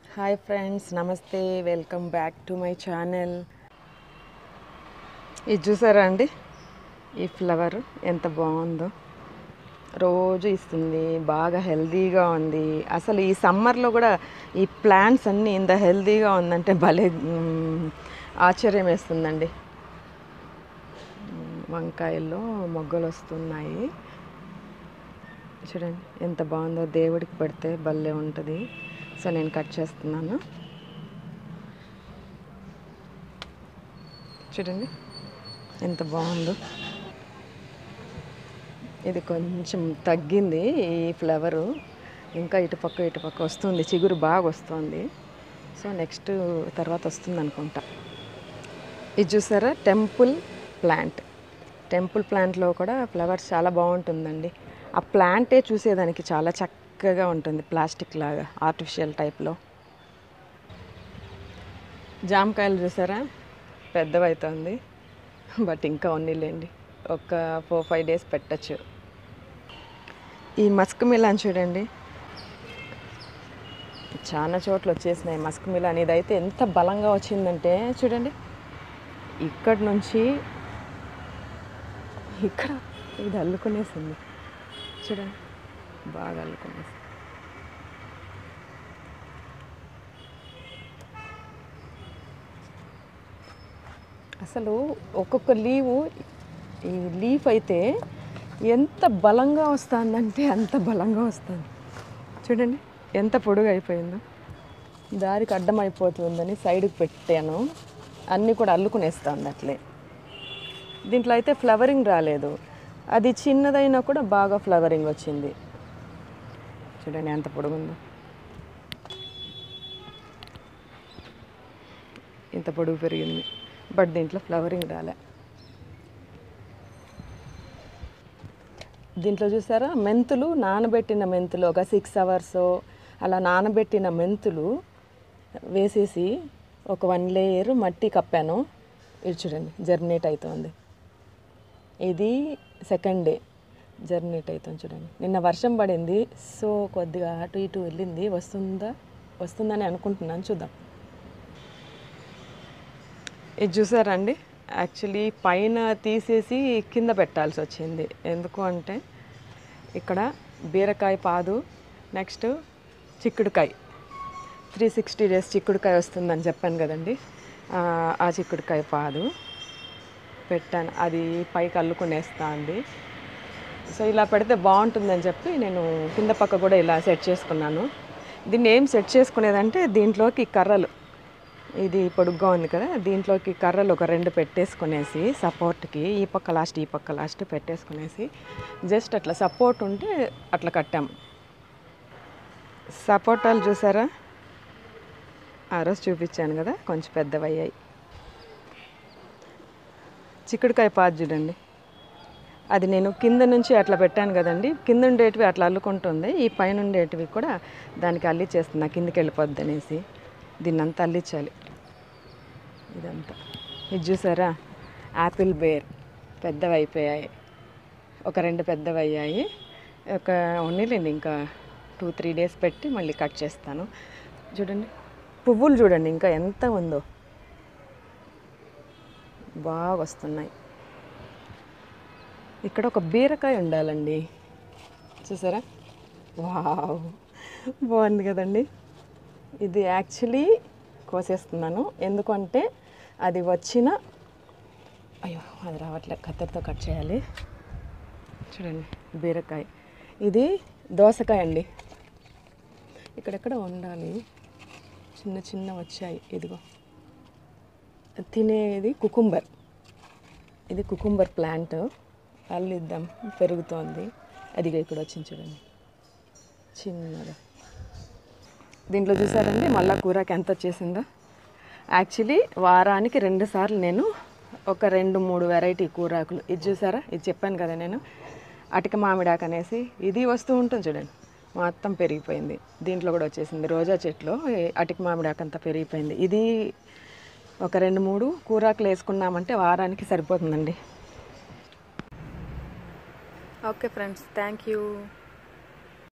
hi friends నమస్తే welcome back to my channel ఇది చూసారా అండి ఈ ఫ్లవర్ ఎంత బాగుందో రోజు ఇస్తుంది బాగా హెల్తీగా ఉంది అసలు ఈ సమ్మర్లో కూడా ఈ ప్లాంట్స్ అన్నీ ఇంత హెల్తీగా ఉందంటే భలే మ్, ఆశ్చర్యం వేస్తుందండి మ్, వంకాయల్లో మొగ్గలు వస్తున్నాయి చూడండి ఎంత బాగుందో దేవుడికి పెడితే భలే ఉంటుంది సో నేను కట్ చేస్తున్నాను చూడండి ఎంత బాగుందో ఇది కొంచెం తగ్గింది ఈ ఫ్లవరు ఇంకా ఇటుపక్క ఇటుపక్క వస్తుంది చిగురు బాగా వస్తుంది సో నెక్స్ట్ తర్వాత వస్తుంది అనుకుంటా ఇది చూసారా టెంపుల్ ప్లాంట్ టెంపుల్ ప్లాంట్లో కూడా ఫ్లవర్స్ చాలా బాగుంటుందండి ఆ ప్లాంటే చూసేదానికి చాలా చక్కగా ఉంటుంది ప్లాస్టిక్ లాగా ఆర్టిఫిషియల్ టైప్లో జామకాయలు చూసారా పెద్దవైతుంది బట్ ఇంకా ఉన్నిలేండి ఒక ఫోర్ ఫైవ్ డేస్ పెట్టచ్చు ఈ మస్క్ మిలాన్ చూడండి చాలా చోట్ల వచ్చేసినాయి మస్క్ మిలాన్ ఇదైతే ఎంత బలంగా వచ్చిందంటే చూడండి ఇక్కడి నుంచి ఇక్కడ ఇది అల్లుకునేసింది చూడండి బాగా అల్లుకునేసి అసలు ఒక్కొక్క లీవు ఈ లీఫ్ అయితే ఎంత బలంగా వస్తుందంటే అంత బలంగా వస్తుంది చూడండి ఎంత పొడుగు అయిపోయిందో దారికి అడ్డం అయిపోతుందని సైడ్కి పెట్టాను అన్నీ కూడా అల్లుకునేస్తుంది అట్లే దీంట్లో అయితే ఫ్లవరింగ్ రాలేదు అది చిన్నదైనా కూడా బాగా ఫ్లవరింగ్ వచ్చింది చూడండి ఎంత పొడుగుందో ఇంత పొడుగు పెరిగింది బట్ దీంట్లో ఫ్లవరింగ్ రాలే దీంట్లో చూసారా మెంతులు నానబెట్టిన మెంతులు ఒక సిక్స్ అవర్స్ అలా నానబెట్టిన మెంతులు వేసేసి ఒక వన్ లేయర్ మట్టి కప్పాను ఇది చూడండి జర్మినేట్ అవుతుంది ఇది సెకండ్ డే జర్మినేట్ అవుతుంది చూడండి నిన్న వర్షం పడింది సో కొద్దిగా అటు ఇటు వెళ్ళింది వస్తుందా వస్తుందని అనుకుంటున్నాను చూద్దాం ఇది చూసారండి యాక్చువల్లీ పైన తీసేసి కింద పెట్టాల్సి వచ్చింది ఎందుకు అంటే ఇక్కడ బీరకాయ పాదు నెక్స్ట్ చిక్కుడుకాయ త్రీ సిక్స్టీ డేస్ చిక్కుడుకాయ వస్తుందని చెప్పాను కదండి ఆ, ఆ చిక్కుడుకాయ పాదు పెట్టాను అది పైకి అల్లుకునేస్తా అండి సో ఇలా పెడితే బాగుంటుందని చెప్పి నేను కింద పక్క కూడా ఇలా సెట్ చేసుకున్నాను దీన్ని ఏం సెట్ చేసుకునేదంటే దీంట్లోకి కర్రలు ఇది పొడుగ్గా ఉంది కదా దీంట్లోకి కర్రలు ఒక రెండు పెట్టేసుకునేసి సపోర్ట్కి ఈ పక్క లాస్ట్ ఈ పక్క లాస్ట్ పెట్టేసుకునేసి జస్ట్ అట్లా సపోర్ట్ ఉంటే అట్లా కట్టాం సపోర్టాలు చూసారా ఆ రోజు చూపించాను కదా కొంచెం పెద్దవయ్యాయి చిక్కుడుకాయ పాదు చూడండి అది నేను కింద నుంచి అట్లా పెట్టాను కదండి కింద ఉండేటివి అట్లా అల్లుకుంటుంది ఈ పైన ఉండేటివి కూడా దానికి అల్లిచ్చేస్తున్నా కిందికి వెళ్ళిపోద్ది అనేసి దీన్ని అంతా అల్లించాలి ఇదంతా ఇది చూసారా యాపిల్ బేర్ పెద్దవి అయిపోయాయి ఒక రెండు పెద్దవి అయ్యాయి ఒక ఉన్నీలేండి ఇంకా టూ త్రీ డేస్ పెట్టి మళ్ళీ కట్ చేస్తాను చూడండి పువ్వులు చూడండి ఇంకా ఎంత ఉందో బాగా వస్తున్నాయి ఇక్కడ ఒక బీరకాయ ఉండాలండి చూసారా వావ్ బాగుంది కదండి ఇది యాక్చువల్లీ కోసేస్తున్నాను ఎందుకంటే అది వచ్చిన అయ్యో అది రావట్లే కత్తెరతో కట్ చేయాలి చూడండి బీరకాయ ఇది దోసకాయ అండి ఇక్కడెక్కడ ఉండాలి చిన్న చిన్న వచ్చాయి ఇదిగో తినేది కుకుంబర్ ఇది కుకుంబర్ ప్లాంట్ అల్లిద్దాం పెరుగుతోంది అదిగో ఇక్కడ వచ్చింది చూడండి చిన్నగా దీంట్లో చూసారండి మళ్ళా కూరకి ఎంత వచ్చేసిందో యాక్చువల్లీ వారానికి రెండు సార్లు నేను ఒక రెండు మూడు వెరైటీ కూరాకులు ఇది చూసారా ఇది చెప్పాను కదా నేను అటిక మామిడాకు అనేసి ఇది వస్తూ ఉంటుంది చూడండి మొత్తం పెరిగిపోయింది దీంట్లో కూడా వచ్చేసింది రోజా చెట్లు ఈ అటిక మామిడాకు అంతా పెరిగిపోయింది ఇది ఒక రెండు మూడు కూరాకులు వేసుకున్నామంటే వారానికి సరిపోతుందండి ఓకే ఫ్రెండ్స్ థ్యాంక్ యూ